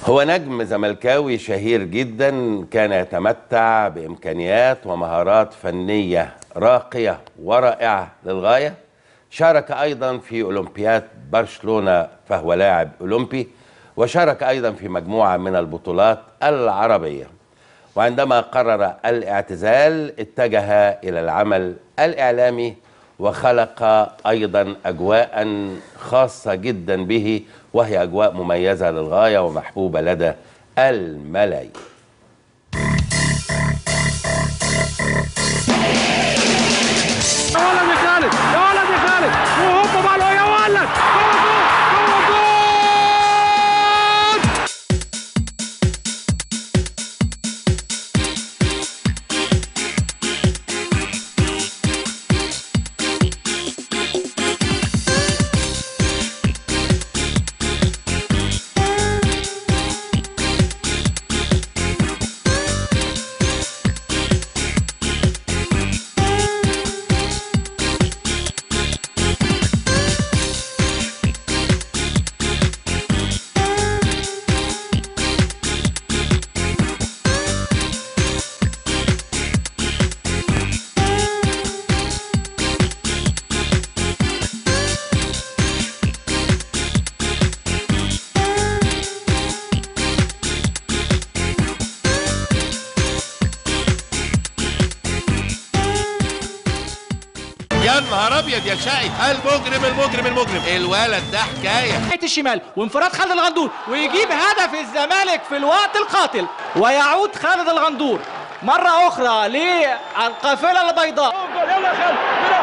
هو نجم زملكاوي شهير جدا كان يتمتع بامكانيات ومهارات فنيه راقيه ورائعه للغايه شارك ايضا في اولمبياد برشلونه فهو لاعب اولمبي وشارك ايضا في مجموعه من البطولات العربيه وعندما قرر الاعتزال اتجه الى العمل الاعلامي وخلق ايضا اجواء خاصه جدا به وهي اجواء مميزه للغايه ومحبوبه لدى الملايين يا ولد يا خالد يا ولد يا خالد وهوبا بقى يا ولد جوه جول جوه جول يا نهار ابيض يا شقي المجرم المجرم المجرم الولد ده حكايه ناحيه الشمال وانفراد خالد الغندور ويجيب هدف الزمالك في الوقت القاتل ويعود خالد الغندور مرة أخرى للقافلة البيضاء يلا يا خالد يلا.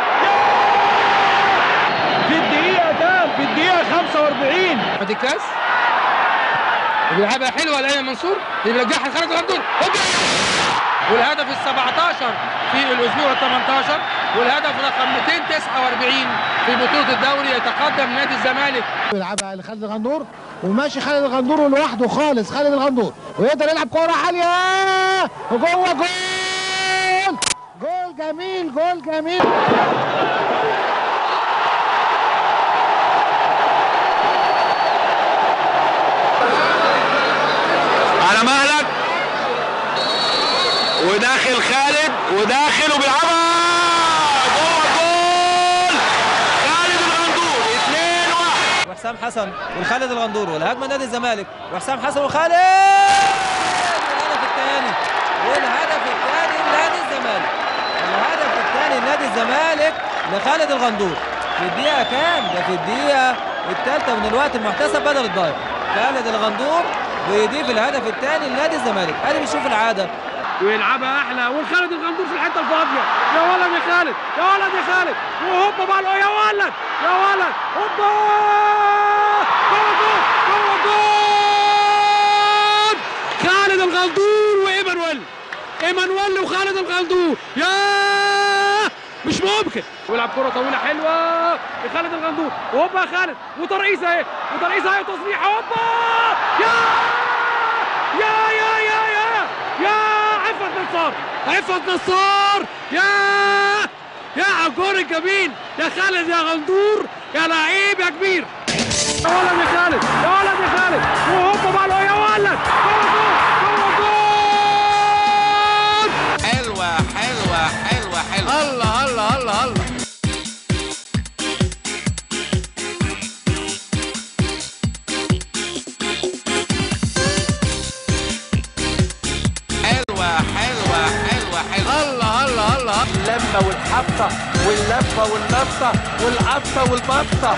في الدقيقة كام؟ في الدقيقة 45 ادي الكاس وبيلعبها حلوه لايمن منصور اللي بيرجعها لخالد الغندور هوبا والهدف ال 17 في الاسبوع ال 18 والهدف رقم 249 في بطوله الدوري يتقدم نادي الزمالك بيلعبها لخالد الغندور وماشي خالد الغندور لوحده خالص خالد الغندور ويقدر يلعب كوره عاليه وجوه جول جول جميل جول جميل على مهلك وداخل خالد وداخل وبيلعبها جوه جول خالد الغندور 2 1 وحسام حسن وخالد الغندور والهجمة نادي الزمالك وحسام حسن وخالد الهدف الثاني والهدف الثاني لنادي الزمالك الهدف الثاني لنادي الزمالك لخالد الغندور في الدقيقة كام؟ ده في الدقيقة الثالثة من الوقت المحتسب بدل الضايع خالد الغندور بيضيف الهدف الثاني لنادي الزمالك ادي بيشوف العادة ويلعبها احلى والخالد الغندور في الحته الفاضيه يا ولد يا خالد يا ولد يا خالد وهوبا بقى يا ولد يا ولد هوبا جوه جول جوه جول خالد الغندور وايمانويل ايمانويل وخالد الغندور يا مش ممكن ويلعب كره طويله حلوه لخالد الغندور وهوبا يا خالد وترقيصه اهي وترقيصه اهي وتصريح هوبا يا يا يا يا يا يا عفت نصار عفت نصار يا يا على الجول الجميل يا خالد يا غندور يا لعيب يا كبير يا ولد يا خالد يا ولد يا خالد وهوبا بقى يا ولد جوه جول جوه جول حلوه حلوه حلوه حلوه الله الله الله الله حلوه حلوه حلوه حلوه الله الله الله اللمة والحبطة واللفة والنطة والقطة والبطة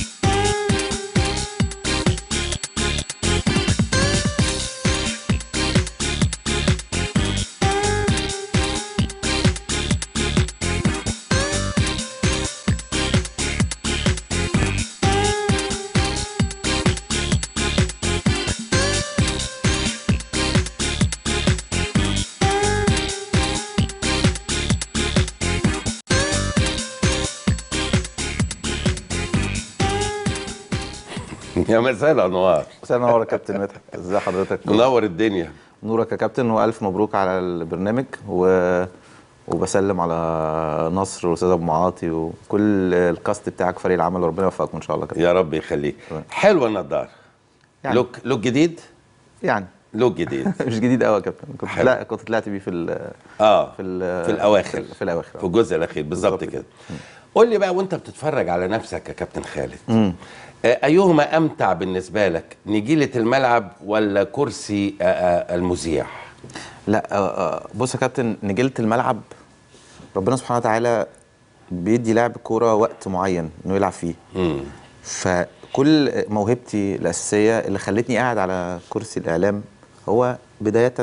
يا مساء الانوار مساء النور يا كابتن مدحت ازي حضرتك منور الدنيا نورك يا كابتن والف مبروك على البرنامج و... وبسلم على نصر والاستاذ ابو معاطي وكل الكاست بتاعك فريق العمل وربنا يوفقكم ان شاء الله كابتن يا رب يخليك حلوه النضاره يعني. لوك لوك جديد يعني له جديد مش جديد قوي يا كابتن كنت حلو. لا كنت طلعت بيه في ال اه في ال- في الاواخر في الاواخر في الجزء الاخير بالظبط بالظبط كده قول لي بقى وانت بتتفرج على نفسك يا كابتن خالد آه، ايهما امتع بالنسبه لك نجيله الملعب ولا كرسي آه، آه، المذيع لا آه، آه، بص يا كابتن نجيله الملعب ربنا سبحانه وتعالى بيدي لاعب كوره وقت معين انه يلعب فيه مم. فكل موهبتي الاساسيه اللي خلتني قاعد على كرسي الاعلام هو بدايه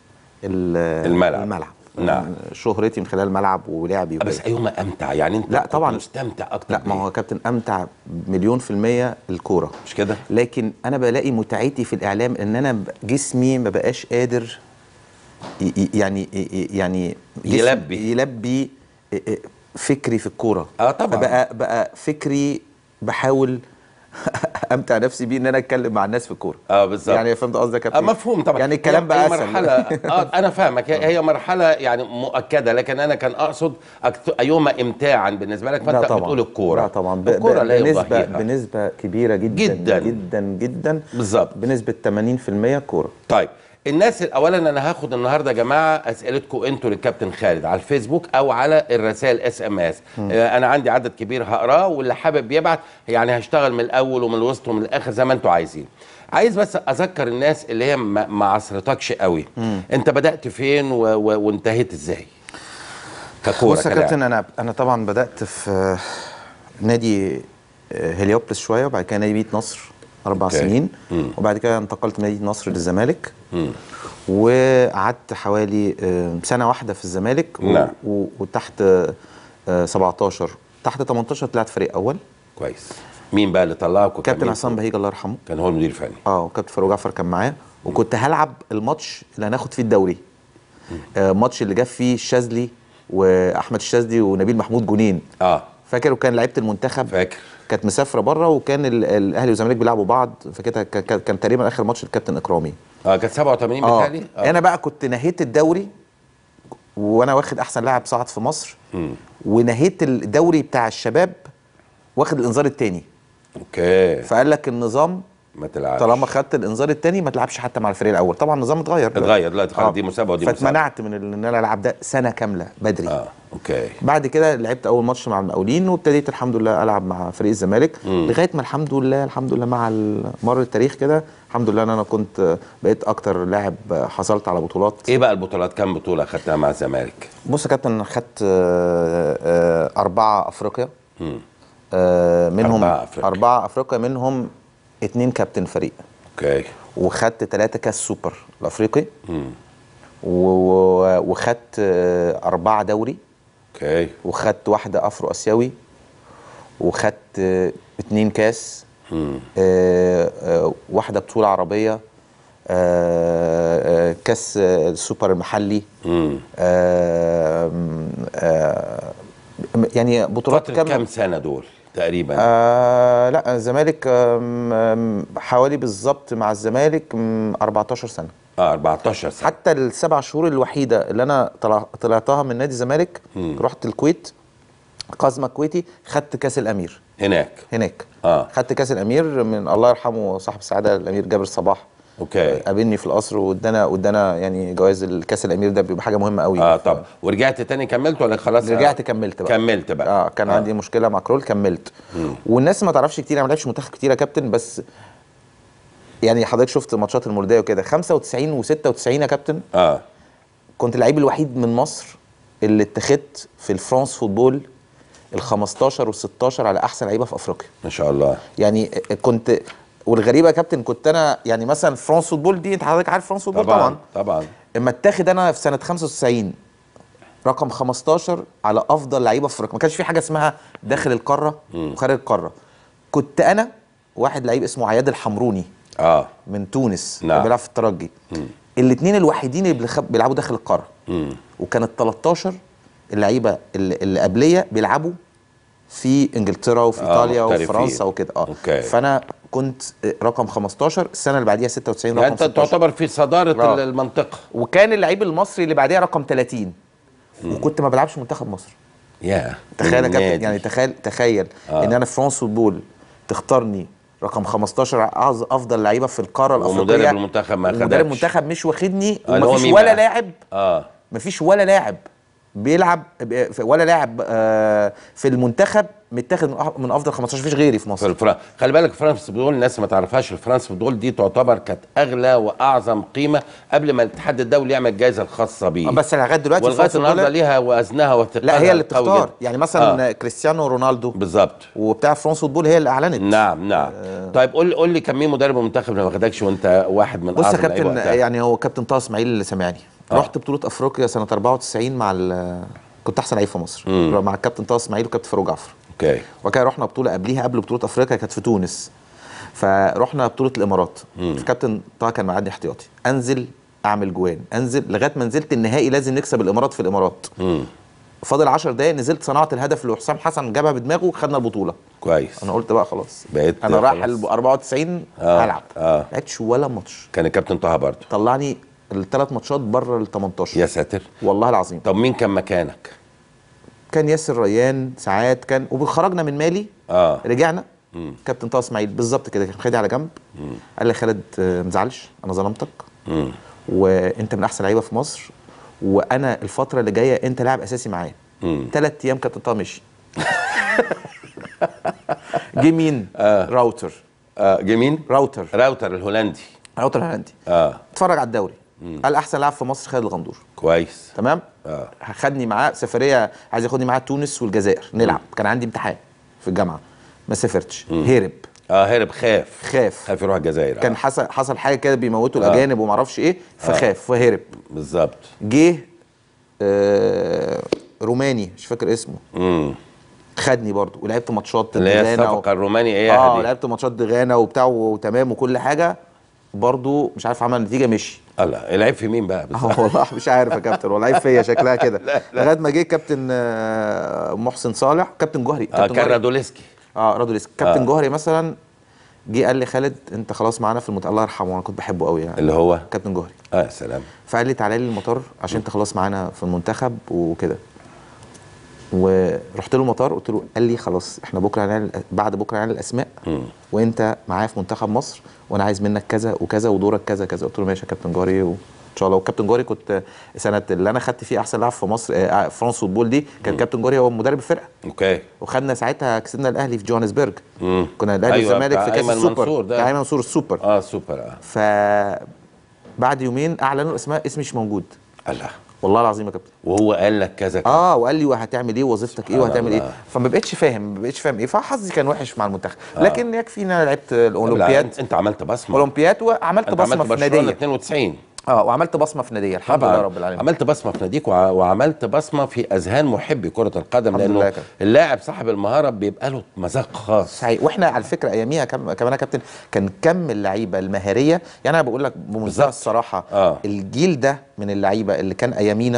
ال- الملعب. الملعب نعم. شهرتي من خلال الملعب ولعبي بس وكده. ايهما امتع يعني انت لا كنت طبعاً. مستمتع اكتر لا ما بإيه؟ هو كابتن امتع مليون في الميه الكوره مش كده لكن انا بلاقي متعتي في الاعلام ان انا ب- جسمي ما بقاش قادر ي- ي- يعني ي- يعني جسم يلبي. يلبي فكري في الكوره آه طبعاً. فبقى بقى فكري بحاول امتع نفسي بيه ان انا اتكلم مع الناس في الكوره اه بالظبط يعني فهمت قصدي يا آه كابتن مفهوم طبعا يعني الكلام هي- بقى هي اسهل مرحلة اه انا فاهمك هي هي مرحلة يعني مؤكدة لكن انا كان اقصد أكت- ايهما امتاعا بالنسبة لك لا فانت طبعا بتقول الكورة لا طبعا ب- الكورة ب- لا بنسبه يضاهيها بنسبه كبيره جدا جداً. جدا جدا بالظبط بنسبه 80% كوره طيب الناس اولا انا هاخد النهارده يا جماعه اسئلتكم انتوا للكابتن خالد على الفيسبوك او على الرسائل اس ام اس انا عندي عدد كبير هقراه واللي حابب يبعت يعني هشتغل من الاول ومن الوسط ومن الاخر زي ما انتوا عايزين عايز بس اذكر الناس اللي هي ما ما عصرتكش قوي انت بدات فين و... و... وانتهيت ازاي ككوره بص يا كلاعب. كابتن انا انا طبعا بدات في آه، نادي آه، هليوبلس شويه وبعد كده نادي مدينه نصر اربع أوكي. سنين مم. وبعد كده انتقلت من مدينه نصر للزمالك مم. وقعدت حوالي آه، سنه واحده في الزمالك و- نعم. و- وتحت آه، 17 تحت 18 طلعت فريق اول كويس مين بقى اللي طلعك وكان كابتن مين؟ عصام بهيج الله يرحمه كان هو المدير الفني اه وكابتن فاروق جعفر كان معايا وكنت هلعب الماتش اللي هناخد فيه الدوري آه ماتش اللي جاب فيه الشاذلي واحمد الشاذلي ونبيل محمود جونين اه فاكر وكان لعيبه المنتخب فاكر كانت مسافره بره وكان ال- الاهلي والزمالك بيلعبوا بعض فكده ك- ك- كان تقريبا اخر ماتش الكابتن اكرامي اه كانت 87 اه بالتالي آه. انا بقى كنت نهيت الدوري وانا واخد احسن لاعب صعد في مصر مم. ونهيت الدوري بتاع الشباب واخد الانذار الثاني اوكي فقال لك النظام ما تلعبش طالما خدت الانذار الثاني ما تلعبش حتى مع الفريق الاول طبعا النظام اتغير دلوقتي. اتغير دلوقتي خلاص دي مسابقه ودي مسابقه فاتمنعت من ال- ان انا العب ده سنه كامله بدري اه اوكي بعد كده لعبت اول ماتش مع المقاولين وابتديت الحمد لله العب مع فريق الزمالك مم. لغايه ما الحمد لله الحمد لله مع ال- مر التاريخ كده الحمد لله ان انا كنت بقيت اكتر لاعب حصلت على بطولات ايه بقى البطولات كام بطوله خدتها مع الزمالك بص يا كابتن انا خدت آه، آه، اربعه افريقيا مم. آه، منهم أربعة أفريقيا. اربعه افريقيا منهم اتنين كابتن فريق اوكي وخدت ثلاثه كاس سوبر الافريقي مم. و- و- وخدت آه، أربعة دوري اوكي وخدت واحدة أفرو آسيوي وخدت آه، اتنين كاس مم. آه، آه، واحدة بطولة عربية آه، آه، كاس آه، السوبر المحلي مم. آه، آه، يعني بطولات فتره كام كام سنه دول تقريبا آه لا الزمالك آم، آم، حوالي بالظبط مع الزمالك آم، 14 سنة اه 14 سنه حتى السبع شهور الوحيده اللي انا طلع طلعتها من نادي الزمالك مم. رحت الكويت قازمه كويتي خدت كاس الامير هناك هناك اه خدت كاس الامير من الله يرحمه صاحب السعاده الامير جابر صباح اوكي قابلني في القصر وادانا وادانا يعني جوائز الكاس الامير ده بيبقى حاجه مهمه قوي اه طب ورجعت تاني كملت ولا خلاص رجعت كملت بقى كملت بقى اه كان عندي مشكله مع كرول كملت والناس ما تعرفش كتير انا ما لعبش منتخب كتير يا كابتن بس يعني حضرتك شفت ماتشات المولوديه وكده 95 و96 يا كابتن اه كنت اللعيب الوحيد من مصر اللي اتخذت في الفرانس فوتبول ال 15 وال 16 على احسن لعيبه في افريقيا ما شاء الله يعني كنت والغريبه يا كابتن كنت انا يعني مثلا فرانس فوتبول دي انت حضرتك عارف فرانس فوتبول طبعا, طبعا طبعا اما اتاخد انا في سنه 95 رقم 15 على افضل لعيبه في افريقيا ما كانش في حاجه اسمها داخل القاره وخارج القاره كنت انا واحد لعيب اسمه عياد الحمروني اه من تونس نعم. كان بيلعب في الترجي الاثنين الوحيدين اللي بيخ- بيلعبوا داخل القاره مم. وكانت 13 اللعيبه اللي, اللي قبليه بيلعبوا في انجلترا وفي آه، ايطاليا محترفين. وفرنسا وكده اه أوكي. فانا كنت رقم 15 السنه اللي بعديها 96 يعني رقم انت 16 تعتبر في صداره آه. المنطقه وكان اللعيب المصري اللي بعديها رقم 30 وكنت ما بلعبش منتخب مصر يا تخيل يا من كابتن نادي. يعني تخيل تخيل آه. ان انا في فرانس فوتبول تختارني رقم 15 أعظ- افضل لعيبه في القاره الافريقيه ومدرب المنتخب ما مدرب خدكش. المنتخب مش واخدني آه، اللي هو ومفيش مين ولا بقى؟ لاعب اه مفيش ولا لاعب بيلعب ب- ولا لاعب آه، في المنتخب متاخد من أح- من افضل 15 مفيش غيري في في مصر الفرنسا خلي بالك فرنسا فوتبول الناس ما تعرفهاش الفرنسا فوتبول دي تعتبر كانت اغلى واعظم قيمه قبل ما الاتحاد الدولي يعمل الجائزه الخاصه بيه آه، بس لغايه دلوقتي ولغايه فرنسا النهارده دول- ليها وزنها وثقلها لا هي اللي قوي بتختار جدا. يعني مثلا آه. كريستيانو رونالدو بالظبط وبتاع فرنسا فوتبول هي اللي اعلنت نعم نعم طيب قول لي قول لي كان مين مدرب المنتخب اللي ما خدكش وانت واحد من بص يا اعظم اللعيبة كابتن وقتها؟ يعني هو كابتن طه اسماعيل اللي سامعني آه. رحت بطوله افريقيا سنه 94 مع ال- كنت احسن لعيب في مصر مم. مع الكابتن طه اسماعيل وكابتن فاروق جعفر اوكي وكده رحنا بطوله قبليها قبل بطوله افريقيا كانت في تونس فرحنا بطوله الامارات فكابتن طه كان معدي احتياطي انزل اعمل جوان انزل لغايه ما نزلت النهائي لازم نكسب الامارات في الامارات امم فاضل 10 دقايق نزلت صنعت الهدف اللي حسام حسن جابها بدماغه خدنا البطوله كويس انا قلت بقى خلاص بقيت انا رايح خلاص. ال 94 آه، هلعب آه. ما لعبتش ولا ماتش كان الكابتن طه برضه طلعني الثلاث ماتشات بره ال 18 يا ساتر والله العظيم طب مين كان مكانك؟ كان ياسر ريان ساعات كان وخرجنا من مالي اه رجعنا كابتن طه اسماعيل بالظبط كده كان خدني على جنب قال لي يا خالد آه، ما تزعلش انا ظلمتك مم. وانت من احسن لعيبه في مصر وانا الفتره اللي جايه انت لاعب اساسي معايا مم. ثلاث ايام كابتن طه مشي جه مين؟ آه. راوتر آه جه مين؟ راوتر راوتر الهولندي راوتر هولندي اه اتفرج على الدوري قال احسن لاعب في مصر خالد الغندور كويس تمام اه خدني معاه سفريه عايز ياخدني معاه تونس والجزائر نلعب كان عندي امتحان في الجامعه ما سافرتش هرب اه هرب خاف خاف خاف يروح الجزائر كان آه. حصل حصل حاجه كده بيموتوا آه. الاجانب وما اعرفش ايه فخاف فهرب بالظبط جه آه روماني مش فاكر اسمه امم خدني برضو ولعبت ماتشات اللي هي غانا و- الصفقه الروماني ايه اه دي؟ لعبت ماتشات غانا وبتاع وتمام وكل حاجه برضو مش عارف عمل نتيجه مشي الله العيب في مين بقى بالظبط؟ اه والله مش عارف يا كابتن والله عيب فيا شكلها كده لغايه ما جه كابتن آه، محسن صالح كابتن جوهري اه كابتن كان جوهري رادوليسكي اه رادوليسك كابتن آه. جوهري مثلا جه قال لي خالد انت خلاص معانا في المت... الله يرحمه انا كنت بحبه قوي يعني اللي هو كابتن جوهري اه يا سلام فقال لي تعالى لي المطار عشان انت خلاص معانا في المنتخب وكده ورحت له المطار قلت له قال لي خلاص احنا بكره هنعلن بعد بكره هنعلن الاسماء وانت معايا في منتخب مصر وانا عايز منك كذا وكذا ودورك كذا كذا قلت له ماشي يا كابتن جوهري وان شاء الله وكابتن جوهري كنت سنه اللي انا خدت فيه احسن لاعب في مصر آه، فرانس فوتبول دي كان كابتن جوهري هو مدرب الفرقه اوكي وخدنا ساعتها كسبنا الاهلي في جوهانسبرج مم. كنا الاهلي أيوة، والزمالك بتاع في كاس أيمن السوبر منصور ده. بتاع ايمن منصور السوبر اه سوبر اه ف بعد يومين اعلنوا الاسماء اسمي مش موجود الله والله العظيم يا كابتن وهو قال لك كذا كذا اه وقال لي وهتعمل ايه وظيفتك ايه سبحان وهتعمل ايه الله. فما بقتش فاهم ما بقتش فاهم ايه فحظي كان وحش مع المنتخب لكن يكفي ان انا لعبت طب لا، الاولمبياد انت, انت عملت بصمه اولمبياد وعملت انت بصمه عملت في برشلونه ناديه 92 اه وعملت بصمه في ناديه الحمد طبعا لله رب العالمين عملت بصمه في ناديك وع- وعملت بصمه في اذهان محبي كره القدم الحمد لله لانه يا كابتن. اللاعب صاحب المهاره بيبقى له مذاق خاص صحيح واحنا على فكره اياميها كم كمان يا كابتن كان كم اللعيبه المهاريه يعني انا بقول لك بمنتهى بالظبط. الصراحه آه. الجيل ده من اللعيبه اللي كان ايامينا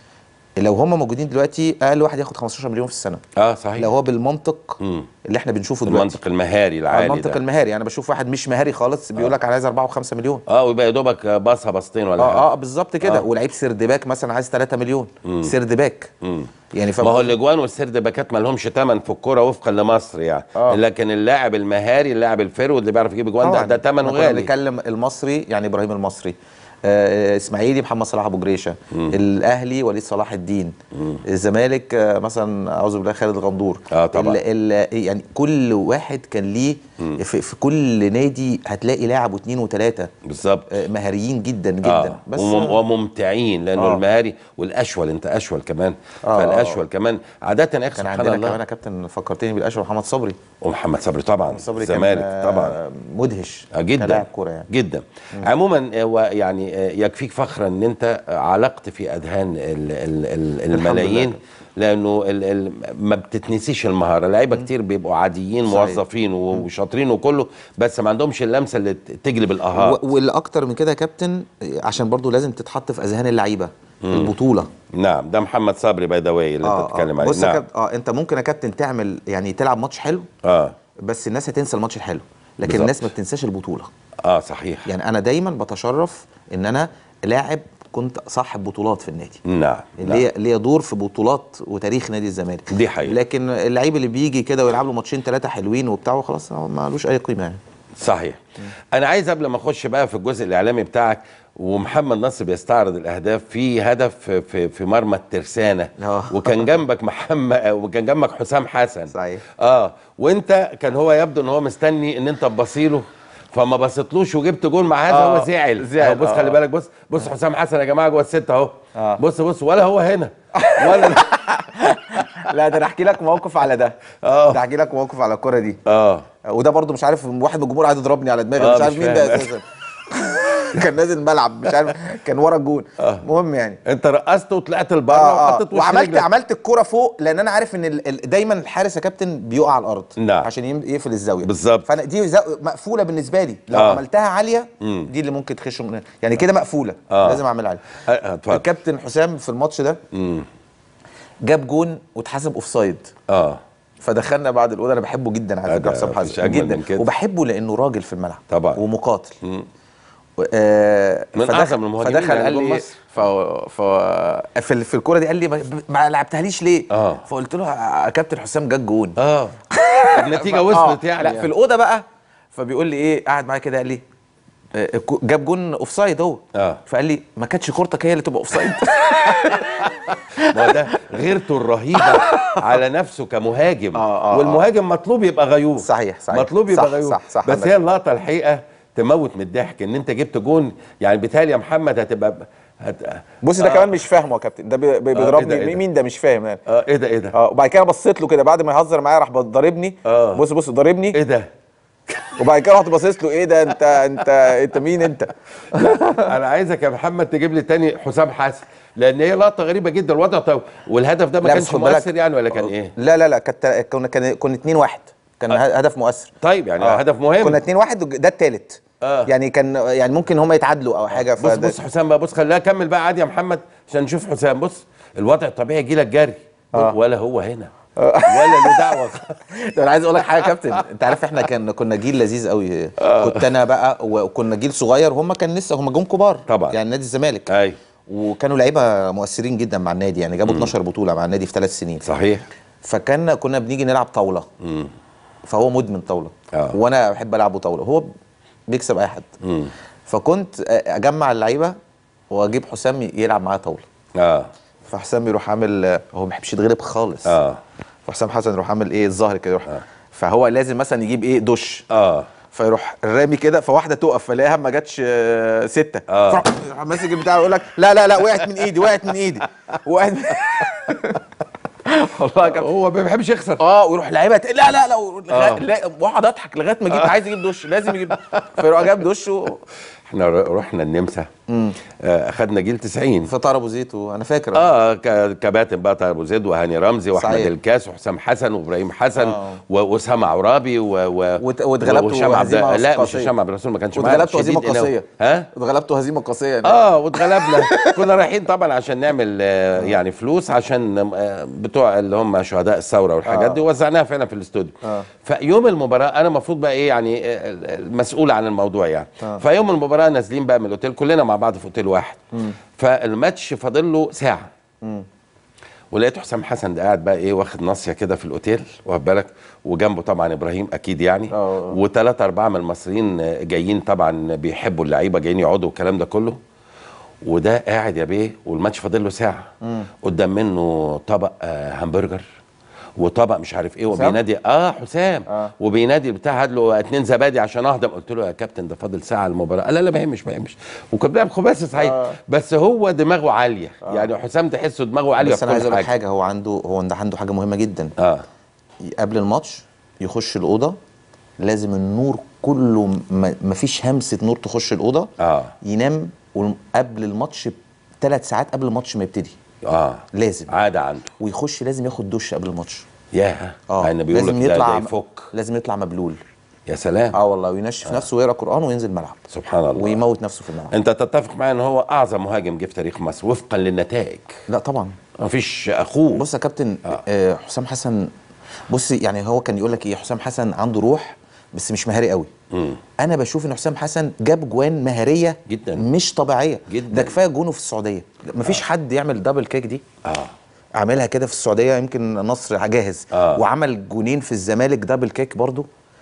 لو هم موجودين دلوقتي اقل واحد ياخد 15 مليون في السنه اه صحيح لو هو بالمنطق مم. اللي احنا بنشوفه دلوقتي المنطق المهاري آه، العالي المنطق ده. المهاري انا بشوف واحد مش مهاري خالص بيقول لك انا عايز 4 و5 مليون اه ويبقى يا دوبك باصها باصتين ولا حاجه اه اه بالظبط كده آه. ولعيب سردباك مثلا عايز 3 مليون سردباك مم. يعني ما هو فاهم الاجوان والسرد باكات ما لهمش ثمن في الكوره وفقا لمصر يعني آه. لكن اللاعب المهاري اللاعب الفيرود اللي بيعرف يجيب اجوان ده طبعاً. ده ثمنه إحنا كنا غالي بنتكلم المصري يعني ابراهيم المصري آه اسماعيلي محمد صلاح ابو جريشه الاهلي وليد صلاح الدين الزمالك آه مثلا اعوذ بالله خالد الغندور آه، طبعاً. ال ال يعني كل واحد كان ليه في, في كل نادي هتلاقي لاعب واثنين وثلاثه بالظبط آه مهاريين جدا جدا آه. بس ومم وممتعين لانه آه. المهاري والاشول انت اشول كمان آه. فالاشول كمان عاده يا اخي كان سبحان عندنا الله كمان يا كابتن فكرتني بالاشرف محمد صبري ومحمد صبري طبعا صبري كان الزمالك آه، طبعا مدهش آه، جدا كلاعب كوره يعني جدا عموما آه، ويعني آه، يكفيك فخرا ان انت علقت في اذهان ال- ال- ال- لله الملايين كده. لانه ال ال ما بتتنسيش المهاره لعيبه كتير بيبقوا عاديين صحيح. موظفين وشاطرين وكله بس ما عندهمش اللمسه اللي ت- تجلب الاهات و- واللي اكتر من كده يا كابتن عشان برضو لازم تتحط في اذهان اللعيبه البطوله نعم ده محمد صبري باي ذا واي اللي انت بتتكلم عليه بص يا نعم كابتن اه انت ممكن يا كابتن تعمل يعني تلعب ماتش حلو اه بس الناس هتنسى الماتش الحلو لكن بالظبط. الناس ما بتنساش البطوله اه صحيح يعني انا دايما بتشرف ان انا لاعب كنت صاحب بطولات في النادي نعم اللي هي ليا دور في بطولات وتاريخ نادي الزمالك دي حقيقة. لكن اللعيب اللي بيجي كده ويلعب له ماتشين ثلاثه حلوين وبتاع وخلاص هو ما لوش اي قيمه يعني صحيح انا عايز قبل ما اخش بقى في الجزء الاعلامي بتاعك ومحمد نصر بيستعرض الاهداف في هدف في- في في مرمى الترسانه آه. وكان جنبك محمد وكان جنبك حسام حسن صحيح. اه وانت كان هو يبدو ان هو مستني ان انت تبصيله فما بصيتلوش وجبت جول مع هذا آه، هو زعل زعل، أهو بص آه. خلي بالك بص بص حسام حسن يا جماعه جوه السته اهو آه. بص بص ولا هو هنا ولا لا ده انا احكي لك موقف على ده آه. ده احكي لك موقف على الكره دي اه وده برضو مش عارف واحد من الجمهور قاعد يضربني على دماغي آه، مش عارف مش مين ده فاهم. اساسا كان نازل الملعب مش عارف كان ورا الجون المهم يعني انت رقصت وطلعت لبره اه وحطيت اه وش وعملت رجلك. عملت الكرة فوق لان انا عارف ان ال... ال... دايما الحارس يا كابتن بيقع على الارض نعم. عشان يم- يقفل الزاويه بالظبط. فانا دي زا... مقفوله بالنسبه لي لو آه. آه. عملتها عاليه مم. دي اللي ممكن تخش من... يعني كده مقفوله آه. آه. لازم اعملها عاليه آه، آه، اتفضل الكابتن حسام في الماتش ده مم. جاب جون واتحسب اوفسايد اه فدخلنا بعد الاوضه انا بحبه جدا على آه، فكره ده حسام مفيش حسن أجمل جدا من كده. وبحبه لانه راجل في الملعب طبعا. ومقاتل مم. آه من فدخل- أعظم المهاجمين فدخل يعني قال جم لي مصر. ف... ف... في, ال- في الكوره دي قال لي ما, ما لعبتهاليش ليه؟ آه. فقلت له يا كابتن حسام جاب جون اه النتيجه آه، وصلت يعني لا في الاوضه بقى فبيقول لي ايه قعد معايا كده قال لي آه، الكو- جاب جون اوف سايد هو آه. فقال لي ما كانتش كورتك هي اللي تبقى اوف سايد ما هو ده غيرته الرهيبه على نفسه كمهاجم آه، آه، والمهاجم مطلوب يبقى غيور صحيح، صحيح. مطلوب يبقى صح، غيور صح، صح، بس عندك هي اللقطه الحقيقه تموت من الضحك ان انت جبت جون يعني بيتهيألي يا محمد هتبقى هت... بص ده كمان مش فاهمه يا كابتن ده بي- بي- إيه بيضربني ده، إيه ده؟ مين ده مش فاهم يعني اه ايه ده ايه ده اه وبعد كده بصيت له كده بعد ما يهزر معايا راح ضاربني آه. بص بص ضاربني ايه ده وبعد كده رحت باصص له ايه ده انت انت انت مين انت انا عايزك يا محمد تجيب لي تاني حسام حسن لان هي لقطه غريبه جدا الوضع طو... والهدف ده ما لا، بس كانش خد بالك- مؤثر يعني ولا كان ايه لا لا لا كانت كنا كان كنا 2 1 كان هدف مؤثر طيب يعني آه. هدف مهم كنا 2 1 ده الثالث آه. يعني كان يعني ممكن هم يتعادلوا او حاجه بص فده- بص حسام بقى بص خليها كمل بقى عادي يا محمد عشان نشوف حسام بص الوضع الطبيعي يجي لك جري آه. ولا هو هنا ولا له دعوه ده انا عايز اقول لك حاجه يا كابتن انت عارف احنا كان كنا جيل لذيذ قوي كنت انا بقى وكنا جيل صغير هم كان لسه هم جم كبار طبعا. يعني نادي الزمالك اي وكانوا لعيبه مؤثرين جدا مع النادي يعني جابوا 12 بطوله مع النادي في ثلاث سنين صحيح فكان كنا بنيجي نلعب طاوله مم. فهو مدمن طاوله آه. وانا بحب العبه طاوله هو بيكسب اي حد مم. فكنت اجمع اللعيبه واجيب حسام يلعب معايا طاوله اه فحسام يروح عامل هو ما بيحبش يتغلب خالص اه فحسام حسن يروح عامل ايه الظهر كده يروح فهو لازم مثلا يجيب ايه دش اه فيروح رامي كده فواحده تقف فلاقيها ما جاتش آه، سته آه. فيروح يروح ماسك البتاع ويقول لك لا لا لا وقعت من ايدي وقعت من ايدي وقعت من... والله يا كابتن هو ما بيحبش يخسر اه ويروح لعيبه ت- لا لا لا ولغاية- آه. لا واقعد اضحك لغايه ما اجيب عايز يجيب دش لازم يجيب فيروح جاب دش و... احنا ر- رحنا النمسا آه اخدنا جيل 90 فطار ابو زيت وانا فاكر اه ك- كباتن بقى طارق ابو زيد وهاني رمزي واحمد صحيح. الكاس وحسام حسن وابراهيم حسن آه. و- واسامه عرابي و و وات- واتغلبتوا وهشام عبد هزيمة لا مش قاسية. هشام عبد الرسول ما كانش معانا واتغلبتوا هزيمه شديد إنه- قاسيه ها اتغلبتوا هزيمه قاسيه يعني. اه واتغلبنا كنا رايحين طبعا عشان نعمل آه، يعني فلوس عشان آه، بتوع اللي هم شهداء الثوره والحاجات آه. دي وزعناها فعلا في الاستوديو آه. فيوم المباراه انا المفروض بقى ايه يعني آه، المسؤول عن الموضوع يعني آه. فيوم المباراه نازلين بقى من الاوتيل كلنا مع بعض في اوتيل واحد فالماتش فاضل له ساعه ولقيت حسام حسن ده قاعد بقى ايه واخد ناصيه كده في الاوتيل واخد بالك وجنبه طبعا ابراهيم اكيد يعني آه. وثلاثة أربعة من المصريين آه، جايين طبعا بيحبوا اللعيبة جايين يقعدوا والكلام ده كله وده قاعد يا بيه والماتش فاضل له ساعة قدام منه طبق آه همبرجر وطبق مش عارف ايه حسام؟ وبينادي اه حسام آه. وبينادي بتاع هات له اتنين زبادي عشان اهضم قلت له يا كابتن ده فاضل ساعه المباراه قال لا لا ما يهمش ما يهمش وكان بيلعب خماسي صحيح آه. بس هو دماغه عاليه يعني حسام تحسه دماغه عاليه بس في انا عايز كل اقول لك حاجه حاجه هو عنده هو عنده عنده حاجه مهمه جدا اه قبل الماتش يخش الاوضه لازم النور كله ما ما فيش همسه نور تخش الاوضه اه ينام والم- قبل الماتش بثلاث ساعات قبل الماتش ما يبتدي اه لازم عاده عنده ويخش لازم ياخد دش قبل الماتش ياه اه يعني بيقول لازم لك ده, يطلع ده يفك لازم يطلع مبلول يا سلام اه والله وينشف نفسه ويقرا قران وينزل الملعب سبحان الله ويموت نفسه في الملعب انت تتفق معايا ان هو اعظم مهاجم جه في تاريخ مصر وفقا للنتائج لا طبعا مفيش اخوه بص يا كابتن آه. حسام حسن بص يعني هو كان يقول لك ايه حسام حسن عنده روح بس مش مهاري قوي مم. انا بشوف ان حسام حسن جاب جوان مهاريه جداً. مش طبيعيه جداً. ده كفايه جونه في السعوديه مفيش حد يعمل دبل كيك دي اه عاملها كده في السعوديه يمكن نصر جاهز آه. وعمل جونين في الزمالك دبل كيك برضو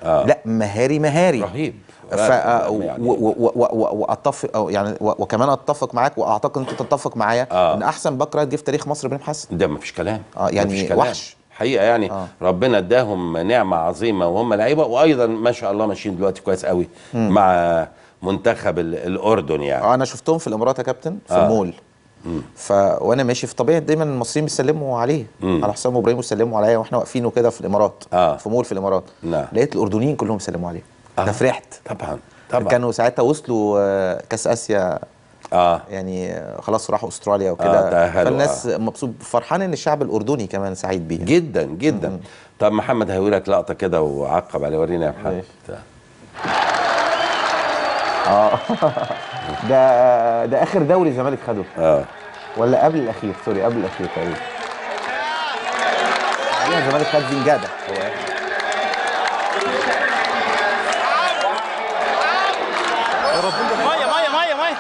آه. لا مهاري مهاري رهيب ف رهيب يعني. و- و- و- و- واتفق او يعني و- وكمان اتفق معاك واعتقد انت تتفق معايا آه. ان احسن باك رايت جه في تاريخ مصر ابراهيم حسن ده مفيش كلام آه، يعني مفيش كلام. وحش. حقيقه يعني آه. ربنا اداهم نعمه عظيمه وهم لعيبه وايضا ما شاء الله ماشيين دلوقتي كويس قوي مع منتخب ال- الاردن يعني اه انا شفتهم في الامارات يا كابتن في آه. المول ف وانا ماشي في طبيعي دايما المصريين بيسلموا عليه مم. على حسام ابراهيم ويسلموا عليا واحنا واقفين وكده في الامارات آه. في مول في الامارات نعم. لقيت الاردنيين كلهم سلموا عليه آه. ده فرحت طبعا طبعا كانوا ساعتها وصلوا آه، كاس اسيا اه يعني آه، خلاص راحوا استراليا آه، وكده تأهلوا، فالناس مبسوط فرحان ان الشعب الاردني كمان سعيد بيه جدا جدا طب محمد هيقول لك لقطه كده وعقب عليه ورينا يا محمد اه ده ده اخر دوري الزمالك خده اه ولا قبل الاخير سوري قبل الاخير تقريبا بعديها الزمالك خد زنجاده هو ميه ميه ميه ميه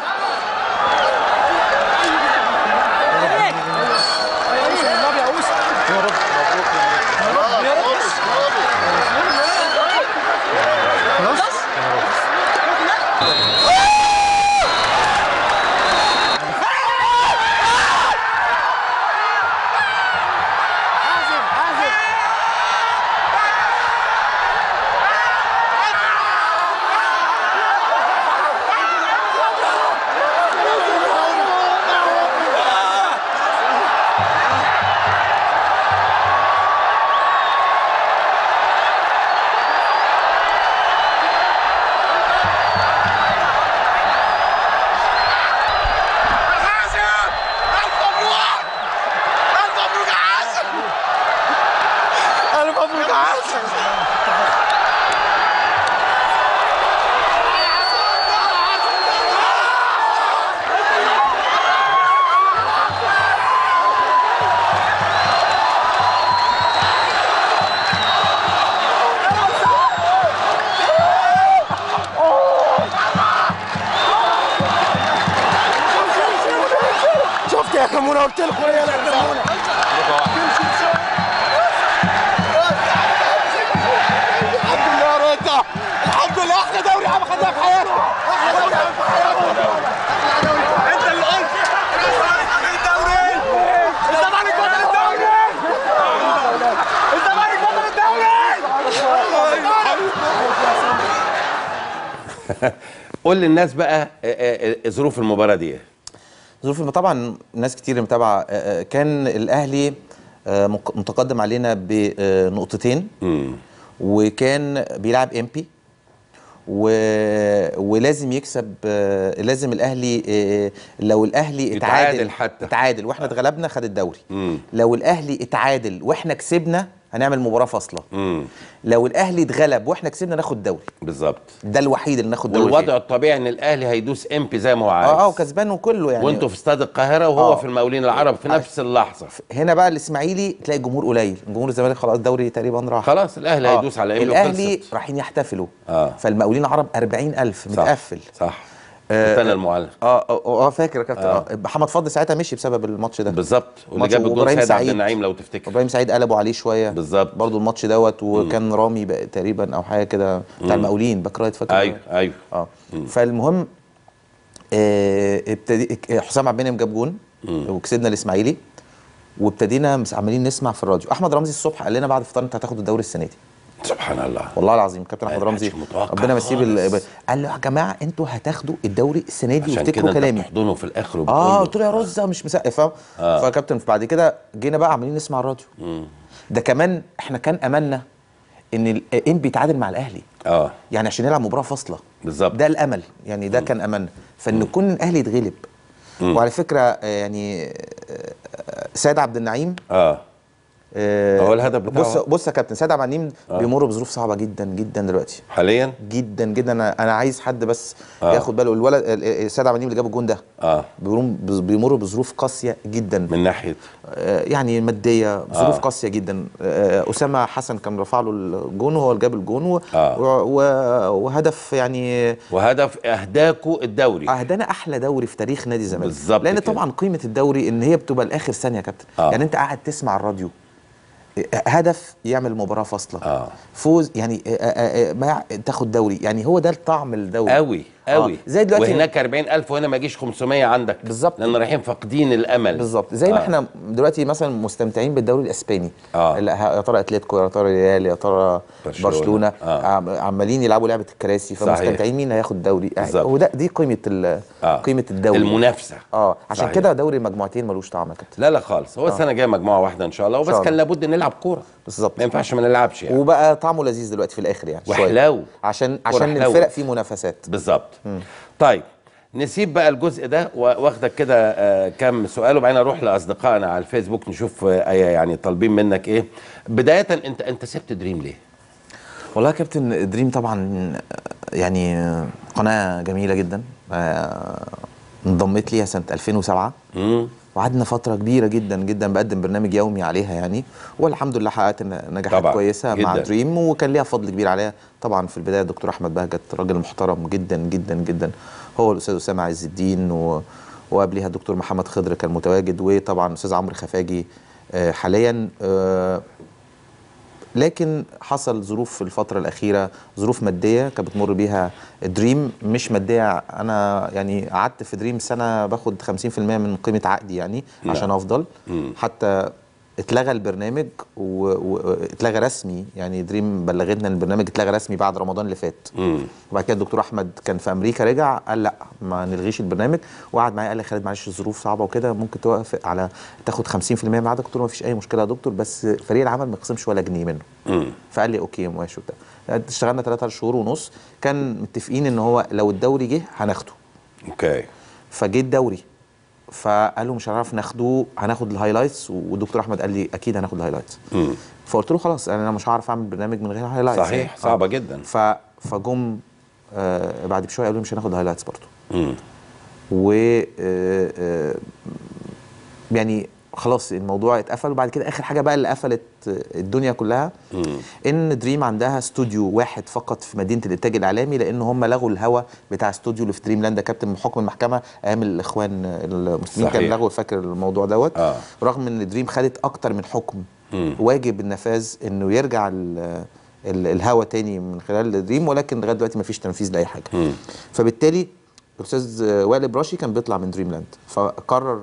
شفت يا كمونه قلت لكم ايه يا كمونه الحمد لله يا رضا الحمد لله احلى دوري عم خدناه في حياتي احلى دوري عم في حياتي احلى دوري انت اللي قلت الدوري الزمالك بطل الدوري الزمالك بطل الدوري قول للناس بقى آه، آه، آه، ظروف المباراه دي إيه؟ ظروف طبعا ناس كتير متابعه آه، آه، كان الاهلي آه، مق- متقدم علينا بنقطتين مم. وكان بيلعب امبي و... ولازم يكسب آه، لازم الاهلي آه، لو الاهلي يتعادل اتعادل حتى. اتعادل واحنا اتغلبنا خد الدوري مم. لو الاهلي اتعادل واحنا كسبنا هنعمل مباراه فاصله مم. لو الاهلي اتغلب واحنا كسبنا ناخد الدوري بالظبط ده الوحيد اللي ناخد دوري والوضع فيه. الطبيعي ان الاهلي هيدوس امبي زي ما هو عايز اه اه وكسبان وكله يعني وانتوا في استاد القاهره وهو آه. في المقاولين العرب في نفس اللحظه هنا بقى الاسماعيلي تلاقي الجمهور قليل جمهور الزمالك خلاص الدوري تقريبا راح خلاص الاهلي آه. هيدوس على امبي الاهلي وخلصت. رايحين يحتفلوا آه. فالمقاولين العرب 40000 صح. متقفل صح آه، استنى المعلق اه اه اه فاكر يا كابتن آه. اه محمد فضل ساعتها مشي بسبب الماتش ده بالظبط واللي ماتش جاب الجول وإبراهيم سيد عبد سعيد. النعيم لو تفتكر ابراهيم سعيد قلبوا عليه شويه بالظبط. برضو الماتش دوت وكان رامي بقى تقريبا او حاجه كده بتاع المقاولين باك رايت فاكر ايوه ايوه اه فالمهم آه، ابتدي آه، حسام عبد المنعم جاب جون وكسبنا الاسماعيلي وابتدينا مس- عمالين نسمع في الراديو احمد رمزي الصبح قال لنا بعد الفطار انت هتاخد الدوري السنه دي سبحان الله والله العظيم كابتن احمد ما رمزي كانش متوقع ربنا يمسيه بال خالص. قال له يا جماعه انتوا هتاخدوا الدوري السنه دي عشان كده وافتكروا انت كلامي بتحضنه في الاخر وبتقول اه له قلت له يا رزه مش مسقف فاهم آه. فكابتن بعد كده جينا بقى عمالين نسمع الراديو ده كمان احنا كان املنا ان الانبي يتعادل مع الاهلي اه يعني عشان يلعب مباراه فاصله بالظبط. ده الامل يعني ده كان املنا فان يكون الاهلي يتغلب وعلى فكره آه، يعني آه، آه، سيد عبد النعيم اه آه، هو الهدف بتاعه. بص بص يا كابتن سيد عبد النعيم بيمر بظروف صعبه جدا جدا دلوقتي حاليا جدا جدا انا انا عايز حد بس آه. ياخد باله الولد ال- ال- سيد عبد النعيم اللي جاب الجون ده اه بيمر بيمر بظروف قاسيه جدا من ناحيه آه، يعني ماديه ظروف آه. قاسيه جدا آه، اسامه حسن كان رفع له الجون وهو اللي جاب الجون و... آه. و... و... وهدف يعني وهدف اهداكوا الدوري اهدانا احلى دوري في تاريخ نادي الزمالك بالظبط لان كده. طبعا قيمه الدوري ان هي بتبقى لاخر ثانيه يا كابتن آه. يعني انت قاعد تسمع الراديو هدف يعمل مباراه فاصله آه. فوز يعني آه، آه، آه، ما تاخد دوري يعني هو ده الطعم الدوري قوي قوي آه. زي دلوقتي وهناك 40000 وهنا ما يجيش 500 عندك بالظبط. لان رايحين فاقدين الامل بالظبط زي ما آه. احنا دلوقتي مثلا مستمتعين بالدوري الاسباني آه. لا، يا ترى اتلتيكو يا ترى ريال يا ترى برشلونة. برشلونه آه. عم- عمالين يلعبوا لعبه الكراسي صحيح. فمستمتعين مين هياخد الدوري بالظبط. وده دي قيمه ال- آه. قيمه الدوري المنافسه اه عشان صحيح. كده دوري المجموعتين ملوش طعم يا كابتن لا لا خالص هو السنه الجايه مجموعه واحده ان شاء الله وبس شاء الله. كان لابد نلعب كوره بالظبط ما ينفعش ما نلعبش يعني وبقى طعمه لذيذ دلوقتي في الاخر يعني شوية. وحلاو. عشان كرة عشان حلاوة. الفرق فيه منافسات بالظبط طيب نسيب بقى الجزء ده واخدك كده آه، كام سؤال وبعدين اروح لاصدقائنا على الفيسبوك نشوف آه، أي يعني طالبين منك ايه بدايه انت انت سبت دريم ليه والله يا كابتن دريم طبعا يعني قناه جميله جدا آه، انضميت ليها سنه 2007 امم وقعدنا فتره كبيره جدا جدا بقدم برنامج يومي عليها يعني والحمد لله حققت نجاحات طبعاً، كويسه مع جداً. دريم وكان ليها فضل كبير عليها طبعا في البدايه الدكتور احمد بهجت راجل محترم جدا جدا جدا هو الاستاذ اسامه عز الدين و... وقبليها الدكتور محمد خضر كان متواجد وطبعا الاستاذ عمرو خفاجي آه، حاليا آه، لكن حصل ظروف في الفترة الأخيرة ظروف مادية كانت بتمر بيها دريم مش مادية أنا يعني قعدت في دريم سنة باخد 50% من قيمة عقدي يعني نعم. عشان أفضل مم. حتى اتلغى البرنامج واتلغى رسمي يعني دريم بلغتنا ان البرنامج اتلغى رسمي بعد رمضان اللي فات امم وبعد كده الدكتور احمد كان في امريكا رجع قال لا ما نلغيش البرنامج وقعد معايا قال لي خالد معلش الظروف صعبه وكده ممكن توقف على تاخد 50% من عقدك قلت له ما فيش اي مشكله يا دكتور بس فريق العمل ما يخصمش ولا جنيه منه امم فقال لي اوكي ماشي وبتاع اشتغلنا ثلاثة شهور ونص كان متفقين ان هو لو الدوري جه هناخده اوكي فجه الدوري فقالوا مش هنعرف ناخده هناخد الهايلايتس والدكتور احمد قال لي اكيد هناخد الهايلايتس امم فقلت له خلاص انا مش هعرف اعمل برنامج من غير هايلايتس صحيح يعني. صعبه آه. جدا ف فجم آه بعد بشويه قالوا لي مش هناخد هايلايتس برضه امم و آه، آه، يعني خلاص الموضوع اتقفل وبعد كده اخر حاجه بقى اللي قفلت الدنيا كلها ان دريم عندها استوديو واحد فقط في مدينه الانتاج الاعلامي لان هم لغوا الهوا بتاع استوديو اللي في دريم لاند ده كابتن بحكم المحكمه ايام الاخوان المسلمين كان صحيح. لغوا فاكر الموضوع دوت آه. رغم ان دريم خدت اكتر من حكم مم. واجب النفاذ انه يرجع ال- ال- الهوا تاني من خلال دريم ولكن لغايه دلوقتي ما فيش تنفيذ لاي حاجه مم. فبالتالي الاستاذ وائل براشي كان بيطلع من دريم لاند فقرر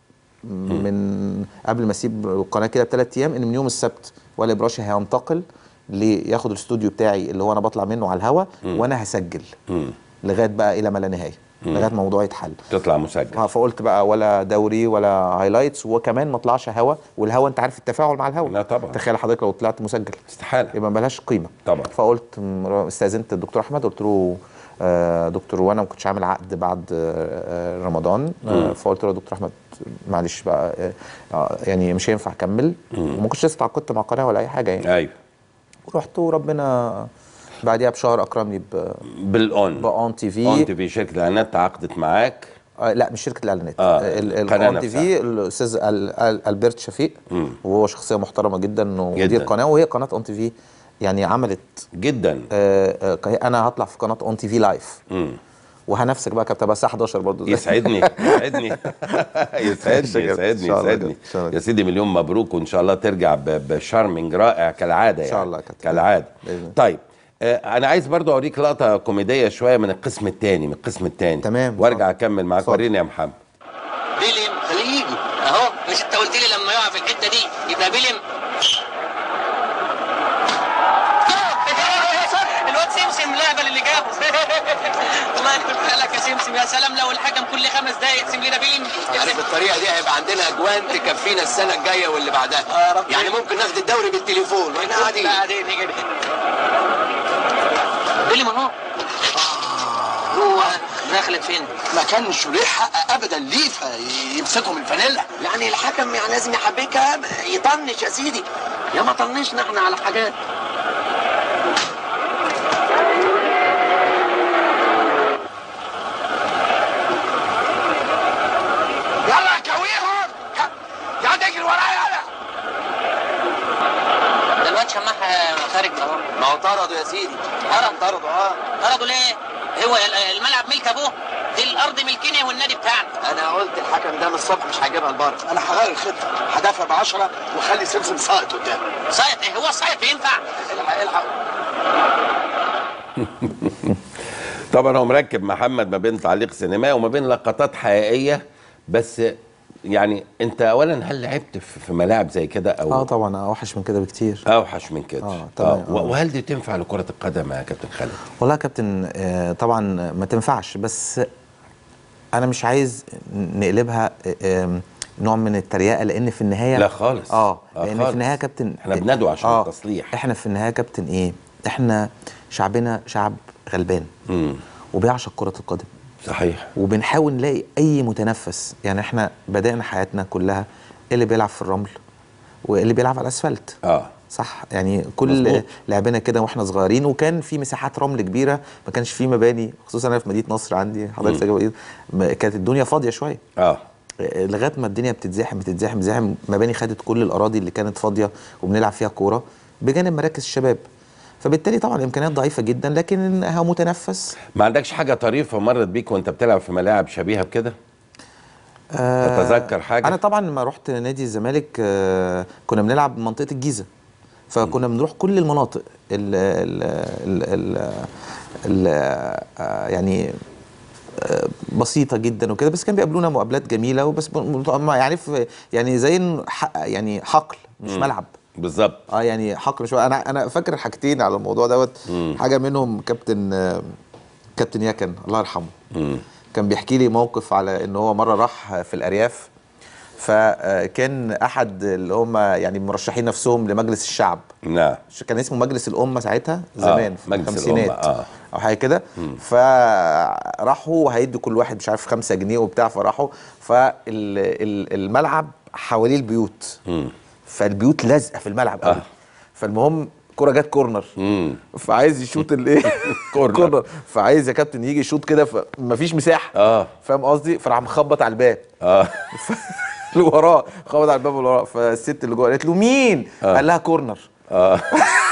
من قبل ما اسيب القناه كده بثلاث ايام ان من يوم السبت وائل براشي هينتقل لياخد الاستوديو بتاعي اللي هو انا بطلع منه على الهوا وانا هسجل امم لغايه بقى الى ما لا نهايه لغايه ما الموضوع يتحل تطلع مسجل اه فقلت بقى ولا دوري ولا هايلايتس وكمان ما طلعش هوا والهوا انت عارف التفاعل مع الهوا لا طبعا. تخيل حضرتك لو طلعت مسجل استحاله يبقى ملهاش قيمه طبعا. فقلت م- استاذنت الدكتور احمد قلت له آه دكتور وانا ما كنتش عامل عقد بعد آه آه، رمضان آه فقلت له يا دكتور احمد معلش بقى آه آه يعني مش هينفع اكمل وما كنتش لسه اتعاقدت مع قناه ولا اي حاجه يعني ايوه ورحت وربنا بعديها بشهر اكرمني ب- بالاون باون تي في اون تي في شركه الاعلانات تعاقدت معاك آه لا مش شركه الاعلانات آه، ال- القناة القناه تي في الاستاذ ال- ال- البرت شفيق وهو شخصيه محترمه جدا ومدير جداً. قناه وهي قناه اون تي في يعني عملت جدا آه آه انا هطلع في قناه اون تي في لايف امم وهنفسك بقى كابتن بقى الساعه 11 برضه زي- يسعدني يسعدني يسعدني شكراً. إن يسعدني شاء الله يسعدني إن شاء الله. يا سيدي مليون مبروك وان شاء الله ترجع ب- بشارمنج رائع كالعاده يعني شاء الله يا كابتن. كالعاده بإذن الله. طيب آه، انا عايز برضو اوريك لقطه كوميديه شويه من القسم الثاني من القسم الثاني تمام. وارجع اكمل معاك اتفضل. وريني يا محمد بيلم خليه يجي اهو مش انت قلت لي لما يقع في الحته دي يبقى بيلم الواد سمسم لعبه اللي جابه الله يكون لك يا سمسم يا سلام لو الحكم كل خمس دقايق يقسم لنا بيلم يعني بالطريقه دي هيبقى عندنا اجوان تكفينا السنه الجايه واللي بعدها يا رب. يعني ممكن ناخد الدوري بالتليفون واحنا قاعدين بعدين كده بيلم اهو هو دخلت فين؟ ما كانش ليه حق ابدا ليه يمسكوا من الفانيلا يعني الحكم يعني لازم يحبكها يطنش يا سيدي يا ما طنشنا احنا على حاجات يلا كويهم يا تجري ورايا يلا ده الواد شماح خارج اهو ما هو طردوا يا سيدي طرد طردوا اه طردوا ليه؟ هو ال- الملعب ملك ابوه دي الارض ملكنا والنادي بتاعنا انا قلت الحكم ده من الصبح مش هيجيبها لبره انا هغير الخطه هدافع ب 10 واخلي سمسم ساقط قدام صايت ايه هو صايت ينفع الحق الحق طبعا هو مركب محمد ما بين تعليق سينمائي وما بين لقطات حقيقيه بس يعني انت اولا هل لعبت في في ملاعب زي كده او اه طبعا اوحش من كده بكتير اوحش من كده آه، تمام، و- آه. وهل دي تنفع لكره القدم يا كابتن خالد والله يا كابتن آه، طبعا ما تنفعش بس انا مش عايز نقلبها آه، آم، نوع من التريقه لان في النهايه لا خالص. اه آه لان خالص. في النهايه يا كابتن احنا بندعو عشان آه التصليح. احنا في النهايه يا كابتن ايه احنا شعبنا شعب غلبان امم وبيعشق كره القدم صحيح وبنحاول نلاقي اي متنفس يعني احنا بدانا حياتنا كلها اللي بيلعب في الرمل واللي بيلعب على الاسفلت اه صح يعني كل مظبوط. لعبنا كده واحنا صغيرين وكان في مساحات رمل كبيره ما كانش في مباني خصوصا انا في مدينه نصر عندي حضرتك تجربة إيه؟ ما- كانت الدنيا فاضيه شويه اه لغايه ما الدنيا بتتزاحم بتتزاحم بتتزاحم مباني خدت كل الاراضي اللي كانت فاضيه وبنلعب فيها كوره بجانب مراكز الشباب فبالتالي طبعا الامكانيات ضعيفه جدا لكن هو متنفس ما عندكش حاجه طريفه مرت بيك وانت بتلعب في ملاعب شبيهه بكده آه، تتذكر حاجة؟ انا طبعا لما رحت نادي الزمالك آه، كنا بنلعب منطقه الجيزه فكنا بنروح كل المناطق ال ال ال ال ال آه، يعني آه، بسيطه جدا وكده بس كان بيقابلونا مقابلات جميله وبس ب- يعني في يعني زي إنه ح- يعني حقل مش مم. ملعب بالظبط اه يعني حقل شويه انا انا فاكر حاجتين على الموضوع دوت مم. حاجه منهم كابتن آه، كابتن يكن الله يرحمه مم. كان بيحكي لي موقف على ان هو مره راح في الارياف فكان احد اللي هم يعني مرشحين نفسهم لمجلس الشعب نعم كان اسمه مجلس الامه ساعتها زمان في مجلس الخمسينات الأمة، آه. او حاجه كده فراحوا وهيدوا كل واحد مش عارف خمسة جنيه وبتاع فراحوا فالملعب حواليه البيوت مم. فالبيوت لازقه في الملعب قوي آه. فالمهم كرة جت كورنر مم. فعايز يشوط الايه كورنر. كورنر فعايز يا كابتن يجي يشوط كده فمفيش مساحه اه فاهم قصدي فراح مخبط على الباب اه اللي وراه خبط على الباب اللي وراه فالست اللي جوه قالت له مين آه. قال لها كورنر اه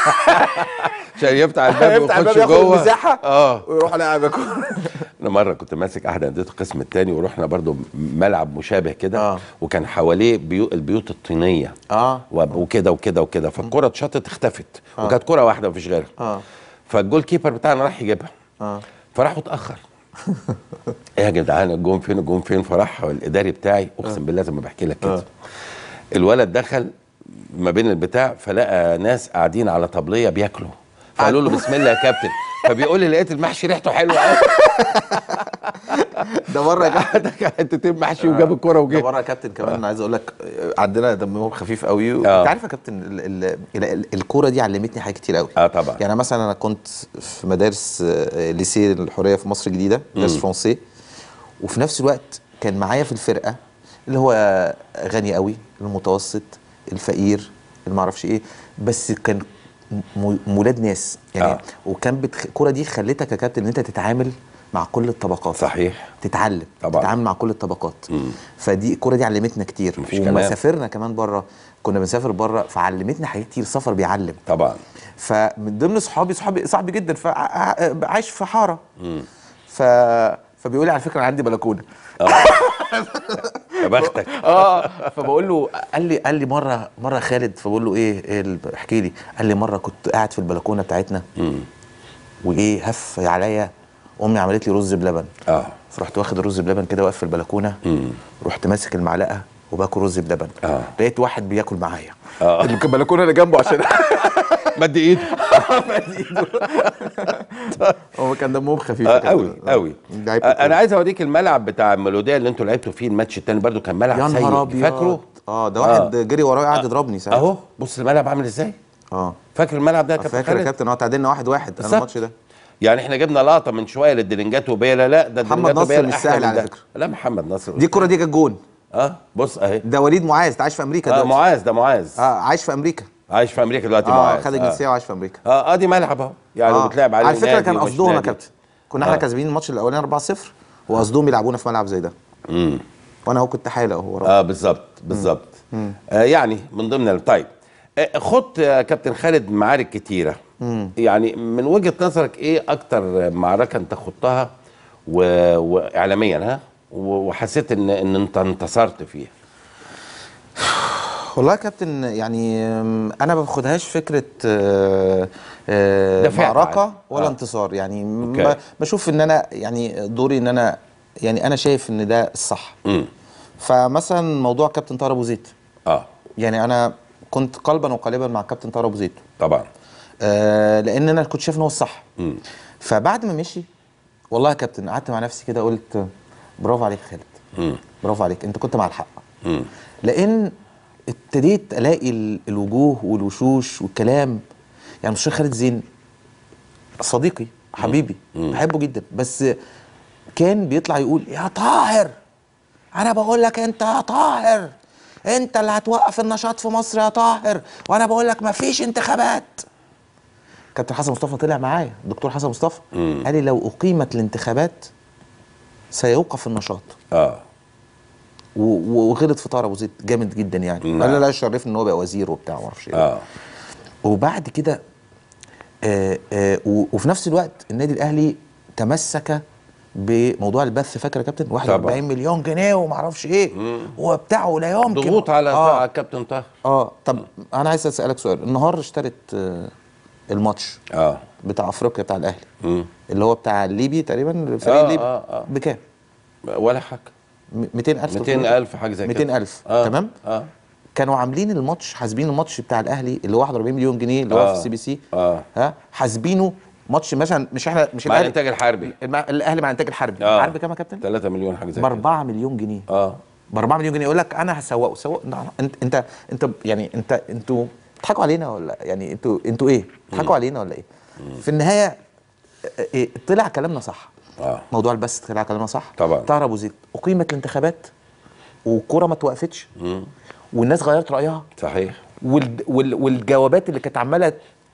عشان يفتح الباب يفتح الباب ويخش ياخد جوه المساحه اه ويروح لاعب كورنر انا مره كنت ماسك احد انديه القسم الثاني ورحنا برضو ملعب مشابه كده آه. وكان حواليه بيو البيوت الطينيه اه وب- وكده وكده وكده فالكره اتشطت اختفت وكانت كره واحده مفيش غيرها اه فالجول كيبر بتاعنا راح يجيبها اه فراحوا اتاخر ايه يا جدعان الجون فين الجون فين فراح الاداري بتاعي اقسم بالله زي ما بحكي لك كده آه. الولد دخل ما بين البتاع فلقى ناس قاعدين على طبليه بياكلوا فقالوا له بسم الله يا كابتن فبيقول لي لقيت المحشي ريحته حلوه قوي ده مره يا كابتن قعد حتتين محشي وجاب الكوره ده وجه مره يا كابتن كمان انا عايز اقول لك آه، عندنا دمهم خفيف قوي آه. انت عارف يا كابتن ال- ال- ال- الكوره دي علمتني حاجات كتير قوي اه طبعا يعني مثلا انا كنت في مدارس آه، ليسيه الحريه في مصر الجديده مدارس فرنسي وفي نفس الوقت كان معايا في الفرقه اللي هو غني قوي المتوسط الفقير اللي ما اعرفش ايه بس كان م- مولاد ناس يعني آه. آه. وكان بتخ... الكوره دي خلتك يا كابتن ان انت تتعامل مع كل الطبقات صحيح تتعلم طبعا. تتعامل مع كل الطبقات مم. فدي الكوره دي علمتنا كتير مفيش وما كلام. سافرنا كمان بره كنا بنسافر بره فعلمتنا حاجات كتير السفر بيعلم طبعا فمن ضمن صحابي صحابي صاحبي جدا فعايش في حاره ف فبيقول لي على فكره انا عندي بلكونه يا بختك اه فبقول له قال لي قال لي مره مره خالد فبقول له ايه ايه ال- احكي لي قال لي مره كنت قاعد في البلكونه بتاعتنا مم. وايه هف عليا امي عملت لي رز بلبن اه فرحت واخد الرز بلبن كده واقف في البلكونه مم. رحت ماسك المعلقه وباكل رز بلبن آه. لقيت واحد بياكل معايا آه. البلكونه اللي جنبه عشان مد ايده هو كان دمهم خفيف آه كده. قوي قوي لعيبة آه كورة. انا عايز اوريك الملعب بتاع الميلوديه اللي انتوا لعبتوا فيه الماتش التاني برضو كان ملعب يا سيء نهار ابيض فاكره اه ده واحد جري ورايا قاعد يضربني ساعتها اهو بص الملعب عامل ازاي اه فاكر الملعب ده يا كابتن فاكر يا خالد كابتن اه تعادلنا واحد واحد انا بالظبط. الماتش ده يعني احنا جبنا لقطه من شويه للدلنجات وبيلا لا ده محمد الدلنجات نصر وبيلا مش أحلى سهل من على ده. فكرة. لا محمد نصر دي الكره دي جت جون اه بص اهي ده وليد معاذ ده عايش في امريكا اه دلوقتي معاذ ده معاذ اه عايش في امريكا عايش في امريكا دلوقتي اه معاذ خد الجنسيه وعايش في امريكا اه اه دي ملعب اهو يعني آه. بتلعب عليه على فكره نادي كان ومش قصدهم يا نادي. كابتن كنا احنا آه. كاسبين الماتش الاولاني 4-0 وقصدهم يلعبونا في ملعب زي ده امم وانا اهو كنت حاله اهو وراه اه بالظبط بالظبط آه يعني من ضمن ال- طيب آه خد يا كابتن خالد معارك كتيره يعني من وجهه نظرك ايه اكتر معركه انت خضتها و- واعلاميا ها و- وحسيت ان ان انت انتصرت فيها والله يا كابتن يعني أم، انا ما باخدهاش فكره آه، آه، دفاع معركه عادي. ولا آه. انتصار يعني أوكي. ب- بشوف ان انا يعني دوري ان انا يعني انا شايف ان ده الصح امم فمثلا موضوع كابتن طاهر ابو زيد اه يعني انا كنت قلبا وقالبا مع كابتن طاهر ابو زيد طبعا آه لان انا كنت شايف ان هو الصح امم فبعد ما مشي والله يا كابتن قعدت مع نفسي كده قلت برافو عليك يا خالد امم برافو عليك انت كنت مع الحق امم لان ابتديت الاقي ال- الوجوه والوشوش والكلام يعني مستشار خالد زين صديقي حبيبي بحبه جدا بس كان بيطلع يقول يا طاهر انا بقول لك انت يا طاهر انت اللي هتوقف النشاط في مصر يا طاهر وانا بقول لك مفيش انتخابات كابتن حسن مصطفى طلع معايا الدكتور حسن مصطفى مم. قال لي لو اقيمت الانتخابات سيوقف النشاط اه و- و- وغلط في طاهر ابو زيد جامد جدا يعني نعم. قال لا لا شرفني ان هو بقى وزير وبتاع ما اعرفش ايه اه وبعد كده آه آه و- وفي نفس الوقت النادي الاهلي تمسك بموضوع البث فاكر يا كابتن 41 مليون جنيه وما اعرفش ايه وبتاع ولا يمكن ضغوط على اه, على الكابتن طاهر آه. طب انا عايز اسالك سؤال النهارده اشترت آه الماتش اه بتاع افريقيا بتاع الاهلي مم. اللي هو بتاع الليبي تقريبا الفريق آه، الليبي آه، آه. بكام ولا حاجه م- 200000 200000 حاجه زي كده 200000 آه. تمام اه كانوا عاملين الماتش حاسبين الماتش بتاع الاهلي اللي هو 41 مليون جنيه اللي هو آه. في السي بي سي اه ها حاسبينه ماتش مثلا مش احنا مش مع الأهلي- الانتاج الحربي المع- الاهلي مع الانتاج الحربي آه. عارف بكام يا كابتن؟ 3 مليون حاجه زي ب كده 4 مليون جنيه اه ب 4 مليون جنيه يقول لك انا هسوقه سوق لا، انت انت انت يعني انت انتوا بتضحكوا علينا ولا يعني انتوا انتوا ايه؟ بتضحكوا علينا ولا ايه؟ في النهايه اه، اه، طلع كلامنا صح اه موضوع البث طلع كلامنا صح طبعا. طاهر ابو زيد اقيمت الانتخابات والكوره ما توقفتش مم. والناس غيرت رايها صحيح وال وال والجوابات اللي كانت عماله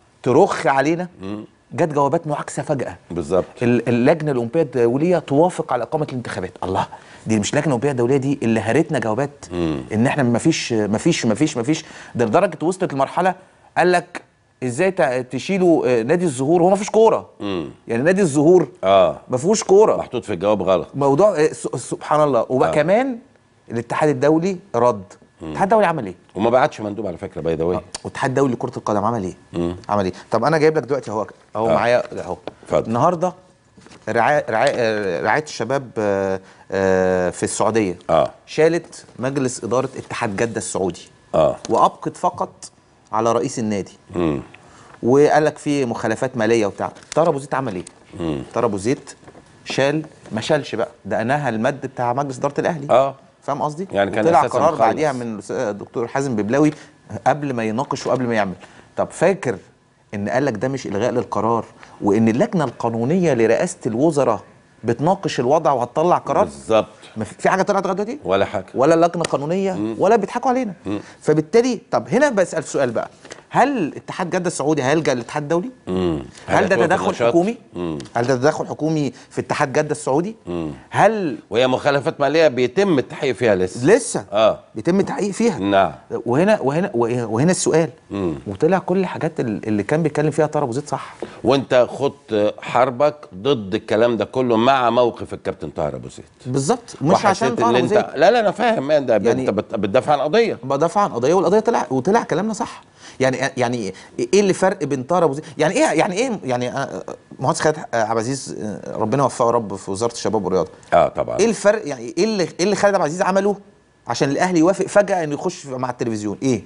ترخ علينا جت جوابات معاكسه فجاه بالظبط ال- اللجنه الاولمبيه الدوليه توافق على اقامه الانتخابات الله دي مش اللجنه الاولمبيه الدوليه دي اللي هرتنا جوابات ان احنا ما فيش ما فيش ما فيش ما فيش ده لدرجه وصلت لمرحله قال لك ازاي تع- تشيلوا آه، نادي الزهور هو ما فيش كوره مم. يعني نادي الزهور اه ما فيهوش كوره محطوط في الجواب غلط موضوع آه، س- سبحان الله وبقى آه. كمان الاتحاد الدولي رد الاتحاد الدولي عمل ايه وما بعتش مندوب على فكره باي ذا واي والاتحاد الدولي لكره القدم عمل ايه؟ مم. عمل ايه؟ طب انا جايب لك دلوقتي اهو اهو آه. معايا اهو اتفضل. النهارده رعايه رعايه آه، رعايه الشباب آه، آه، في السعوديه اه شالت مجلس اداره اتحاد جده السعودي اه وابقت فقط على رئيس النادي امم وقال لك في مخالفات ماليه وبتاع طار ابو زيد عمل ايه؟ مم. طار ابو زيد شال ما شالش بقى ده نهى المد بتاع مجلس اداره الاهلي اه فاهم قصدي؟ يعني كان طلع أساساً قرار مخلص. بعديها من الأستاذ الدكتور حازم ببلاوي قبل ما يناقش وقبل ما يعمل طب فاكر ان قال لك ده مش الغاء للقرار وان اللجنه القانونيه لرئاسه الوزراء بتناقش الوضع وهتطلع قرار بالظبط ما في في حاجه طلعت لغايه دلوقتي ولا حاجه ولا اللجنه القانونيه ولا بيضحكوا علينا فبالتالي طب هنا بسال سؤال بقى هل اتحاد جده السعودي هيلجا للاتحاد الدولي امم هل ده تدخل حكومي امم هل ده تدخل حكومي في اتحاد جده السعودي هل وهي مخالفات ماليه بيتم التحقيق فيها لسه لسه اه بيتم تحقيق فيها نعم وهنا وهنا وهنا السؤال مم. وطلع كل الحاجات ال- اللي كان بيتكلم فيها طارق ابو زيد صح وانت خدت حربك ضد الكلام ده كله مع موقف الكابتن طاهر ابو زيد بالظبط مش وحسيت عشان ان طارق ابو انت زيد لا لا انا فاهم ده يعني- يعني انت بت- بتدافع عن قضيه بدافع عن قضيه والقضيه طلع وطلع كلامنا صح يعني يعني ايه اللي فرق بين طارق ابو زيد يعني ايه يعني ايه يعني آه، مهندس خالد عبد العزيز آه، ربنا يوفقه يا رب في وزاره الشباب والرياضه اه طبعا ايه الفرق يعني ايه اللي ايه اللي خالد عبد العزيز عمله عشان الاهلي يوافق فجاه انه يخش مع التلفزيون ايه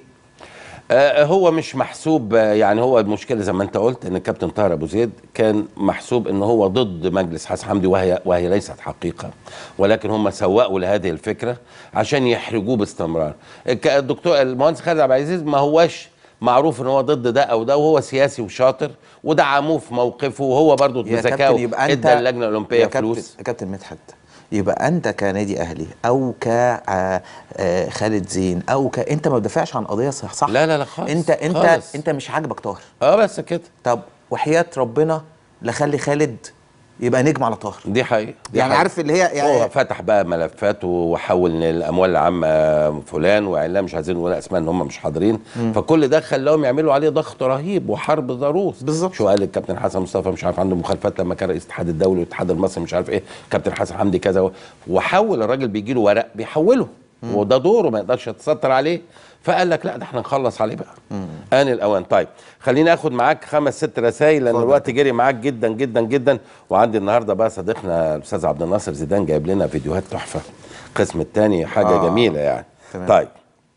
آه هو مش محسوب آه، يعني هو المشكله زي ما انت قلت ان الكابتن طاهر ابو زيد كان محسوب ان هو ضد مجلس حسن حمدي وهي وهي ليست حقيقه ولكن هم سوقوا لهذه الفكره عشان يحرجوه باستمرار الك- الدكتور المهندس خالد عبد العزيز ما هواش معروف ان هو ضد ده او ده وهو سياسي وشاطر ودعموه في موقفه وهو برضه يا كابتن بذكائه يبقى انت ادى اللجنه يا الاولمبيه كابتن فلوس يا كابتن مدحت يبقى انت كنادي اهلي او ك آه، آه، خالد زين او ك انت ما بتدافعش عن قضيه صح صح لا لا لا خالص انت انت خالص. انت مش عاجبك طاهر اه بس كده طب وحياه ربنا لا خلي خالد يبقى نجم على طاهر دي حقيقه دي يعني حقيقة. عارف اللي هي يعني هو فتح بقى ملفات وحول إن الاموال العامه فلان واعلام مش عايزين نقول اسماء ان هم مش حاضرين فكل ده خلاهم يعملوا عليه ضغط رهيب وحرب ضروس بالظبط. شو قال الكابتن حسن مصطفى مش عارف عنده مخالفات لما كان رئيس الاتحاد الدولي والاتحاد المصري مش عارف ايه كابتن حسن حمدي كذا و- وحول الراجل بيجي له ورق بيحوله وده دوره ما يقدرش يتستر عليه فقال لك لا ده احنا نخلص عليه بقى ان الاوان طيب خليني اخد معاك خمس ست رسائل لان الوقت جري معاك جدا جدا جدا وعندي النهارده بقى صديقنا الاستاذ عبد الناصر زيدان جايب لنا فيديوهات تحفه القسم الثاني حاجه آه. آه. جميله يعني تمام. طيب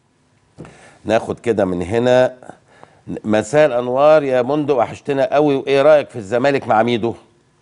ناخد كده من هنا مساء الانوار يا مندو وحشتنا قوي وايه رايك في الزمالك مع ميدو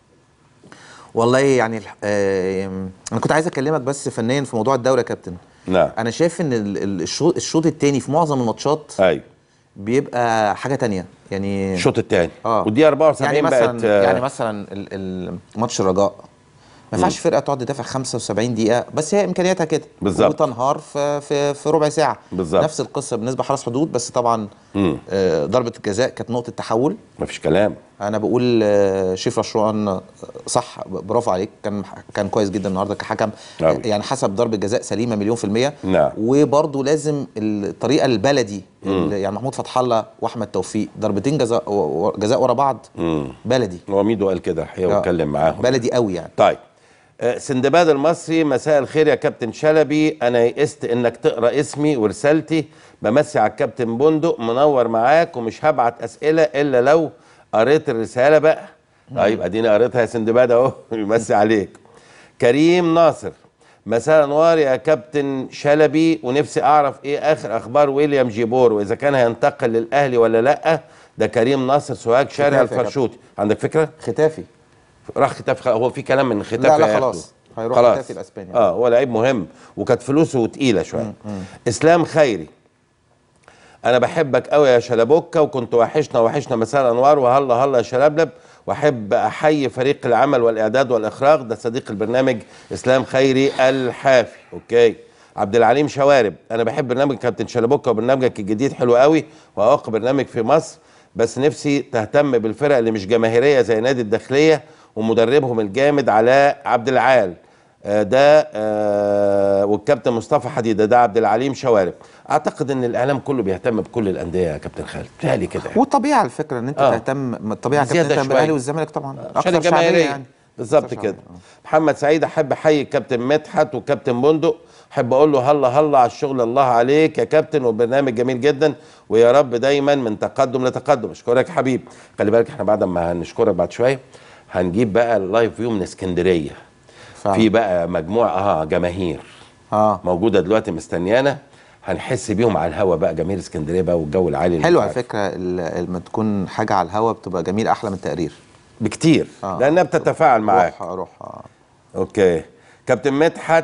والله يعني الح- آه، انا كنت عايز اكلمك بس فنيا في موضوع الدوري يا كابتن نعم انا شايف ان ال- ال- الشوط الشوط الثاني في معظم الماتشات ايوه بيبقى حاجه تانية يعني الشوط الثاني اه ودي 74 يعني مثلا بقت آه، يعني مثلا ال- ال- ماتش الرجاء ما ينفعش فرقه تقعد تدافع 75 دقيقه بس هي امكانياتها كده بالظبط. وتنهار في في في ربع ساعه بالظبط. نفس القصه بالنسبه لحرس حدود بس طبعا مم. آه، ضربه الجزاء كانت نقطه تحول مفيش كلام انا بقول آه، شريف رشوان آه، صح برافو عليك كان كان كويس جدا النهارده كحكم أوي. يعني حسب ضربه جزاء سليمه مليون في الميه نعم. وبرضه لازم الطريقه البلدي اللي- يعني محمود فتح الله واحمد توفيق ضربتين جزاء و- و- جزاء ورا بعض مم. بلدي هو ميدو قال كده الحقيقه آه، واتكلم معاهم بلدي قوي يعني طيب آه، سندباد المصري مساء الخير يا كابتن شلبي انا يئست انك تقرا اسمي ورسالتي بمسي على الكابتن بندق منور معاك ومش هبعت اسئله الا لو قريت الرساله بقى طيب اديني قريتها يا سندباد اهو يمسي عليك كريم ناصر مساء انوار يا كابتن شلبي ونفسي اعرف ايه اخر اخبار ويليام جيبور واذا كان هينتقل للاهلي ولا لا ده كريم ناصر سوهاج شارع ختافي يا كابتن. الفرشوطي عندك فكره ختافي راح ختاف هو في كلام من ختاف لا، لا، هياخده. خلاص. هيروح خلاص. ختافي الأسباني. اه هو لعيب مهم وكانت فلوسه تقيله شويه اسلام خيري انا بحبك قوي يا شلبوكه وكنت وحشنا وحشنا مساء الانوار وهلا هلا يا شلبلب واحب احيي فريق العمل والاعداد والاخراج ده صديق البرنامج اسلام خيري الحافي اوكي عبد العليم شوارب انا بحب برنامج كابتن شلبوكه وبرنامجك الجديد حلو قوي واوقع برنامج في مصر بس نفسي تهتم بالفرق اللي مش جماهيريه زي نادي الداخليه ومدربهم الجامد علاء عبد العال آه، ده آه، والكابتن مصطفى حديده ده عبد العليم شوارب اعتقد ان الاعلام كله بيهتم بكل الانديه يا كابتن خالد بتهيألي كده يعني. والطبيعي على الفكره ان انت آه. تهتم الطبيعي زيادة كابتن تهتم شوية. بالاهلي والزمالك طبعا عشان أكثر شعبية الجماهيريه يعني بالظبط أكثر كده شعبية. محمد سعيد احب احيي الكابتن مدحت والكابتن بندق احب اقول له هلا هلا على الشغل الله عليك يا كابتن والبرنامج جميل جدا ويا رب دايما من تقدم لتقدم اشكرك يا حبيبي خلي بالك احنا بعد ما هنشكرك بعد شويه هنجيب بقى اللايف فيو من اسكندريه فعلا. في بقى مجموعه اه جماهير اه موجوده دلوقتي مستنيانا هنحس بيهم على الهوا بقى جماهير اسكندريه بقى والجو العالي اللي حلو انت على عارفه. فكره ال- لما تكون حاجه على الهوا بتبقى جميل احلى من التقرير بكتير آه. لانها بتتفاعل معاك روح روح آه. اوكي كابتن مدحت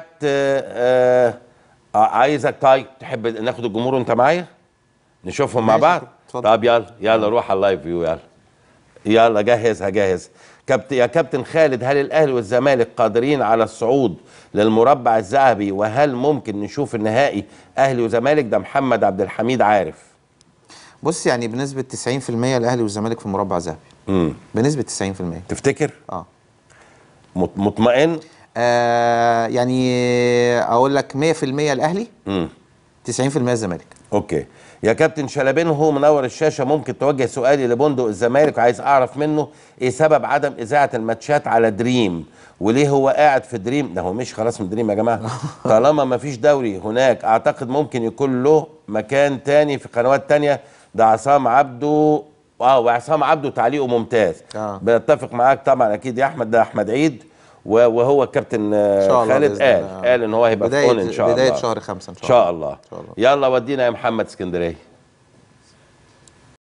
آه آه عايزك طيب تحب ناخد الجمهور وانت معايا نشوفهم مع ماشي، بعض اتفضل. طب يلا يلا روح على اللايف فيو يلا يلا جهزها جاهز كابتن يا كابتن خالد هل الاهلي والزمالك قادرين على الصعود للمربع الذهبي وهل ممكن نشوف النهائي اهلي وزمالك ده محمد عبد الحميد عارف بص يعني بنسبه 90% الاهلي والزمالك في مربع ذهبي امم بنسبه 90% تفتكر اه مط- مطمئن آه يعني اقول لك 100% الاهلي امم 90% الزمالك اوكي يا كابتن شلبين هو منور الشاشه ممكن توجه سؤالي لبندق الزمالك وعايز اعرف منه ايه سبب عدم اذاعه الماتشات على دريم وليه هو قاعد في دريم ده هو مش خلاص من دريم يا جماعه طالما ما فيش دوري هناك اعتقد ممكن يكون له مكان تاني في قنوات تانية ده عصام عبده اه وعصام عبده تعليقه ممتاز آه. بتفق معاك طبعا اكيد يا احمد ده احمد عيد و- وهو الكابتن آه، شاء الله خالد بإذن قال الله. قال ان هو هيبقى في بداية- اون ان شاء بداية الله شهر خمسة إن ان شاء شاء الله. الله إن شاء الله. يلا ودينا يا محمد اسكندريه